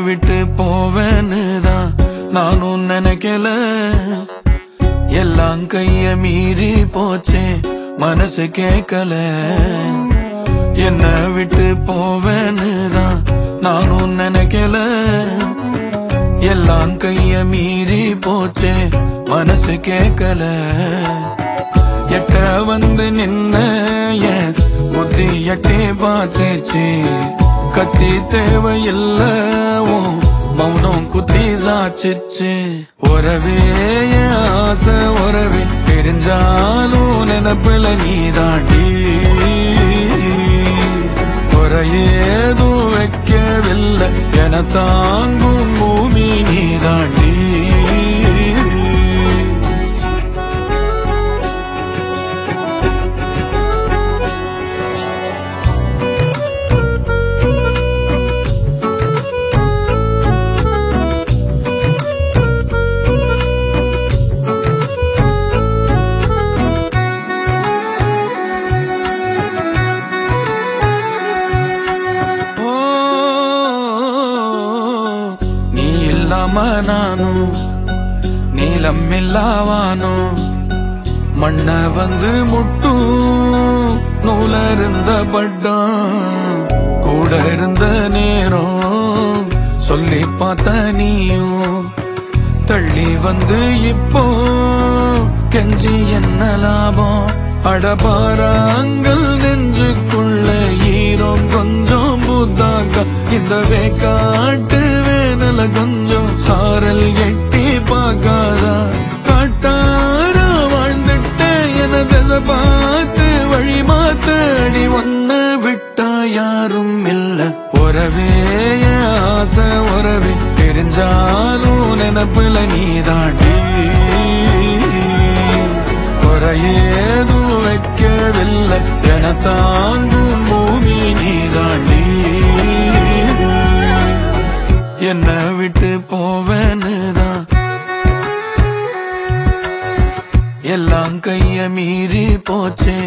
விட்டு போவேன்னு தான் நானும் நினைக்கல எல்லாம் கைய மீறி போச்சே மனசு கேட்கல என்ன விட்டு போவேன்னு தான் நானும் நினைக்கல எல்லாம் கைய மீறி போச்சே மனசு கேட்கல எட்ட வந்து நின்ன என் புத்தி எட்டி பார்த்துச்சு கத்தி தேவையில்ல உன் மௌனம் குத்தி சாச்சிச்சு உறவே என் ஆசை உறவே தெரிஞ்சாலும் நினப்பில நீ தாண்டி குறையேதும் வைக்கவில்லை என தாங்கும் பூமி நீ தாண்டி ஓ, நீ இல்லாம நானும் நீளம் இல்லாவானோ மண்ண வந்து முட்டும் நூல இருந்த பட்டம் கூட இருந்த நேரம் சொல்லி பார்த்த நீயும் தள்ளி வந்து இப்போ கெஞ்சி என்ன லாபம் அடபாராங்கள் நெஞ்சுக்குள்ள ஈரம் கொஞ்சம் புத்தாக்கா இந்த வேக்காட்டு வேனல கொஞ்சம் சாரல் எட்டி பார்க்காதா காட்டார வாழ்ந்துட்ட என திசை பார்த்து வழி மாத்த அடி ஒன்ன விட்டா யாரும் இல்ல உறவே என் ஆசை உறவே தெரிஞ்சாலும் நினப்புல நீ தாண்டி குறையேதும் வைக்கவில்லை என தாங்கும் பூமி நீ தாண்டி என்ன விட்டு போவேன்னு தான் எல்லாம் கைய மீறி போச்சே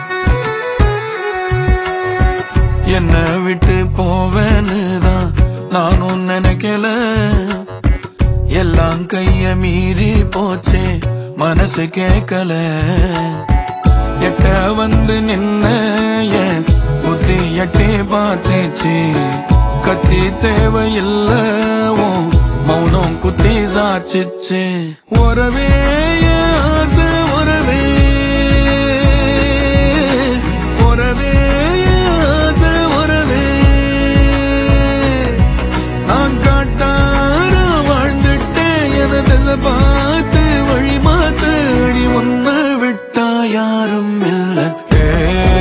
என்ன விட்டு போவேன்னு தான் நானும் நினைக்கல எல்லாம் கைய மீறி போச்சே மனசு கேட்கல எட்ட வந்து நின்ன என் புத்தி எட்டி பார்த்துச்சு கத்தி தேவையில்ல உன் மௌனம் குத்தி சாச்சிச்சு உறவே என் ஆசை உறவே உறவே என் ஆசை உறவே நான் காட்டார வாழ்ந்துட்டேன் என திசை பார்த்து வழி மாத்த அடி ஒன்ன விட்டா யாரும் இல்ல ஏ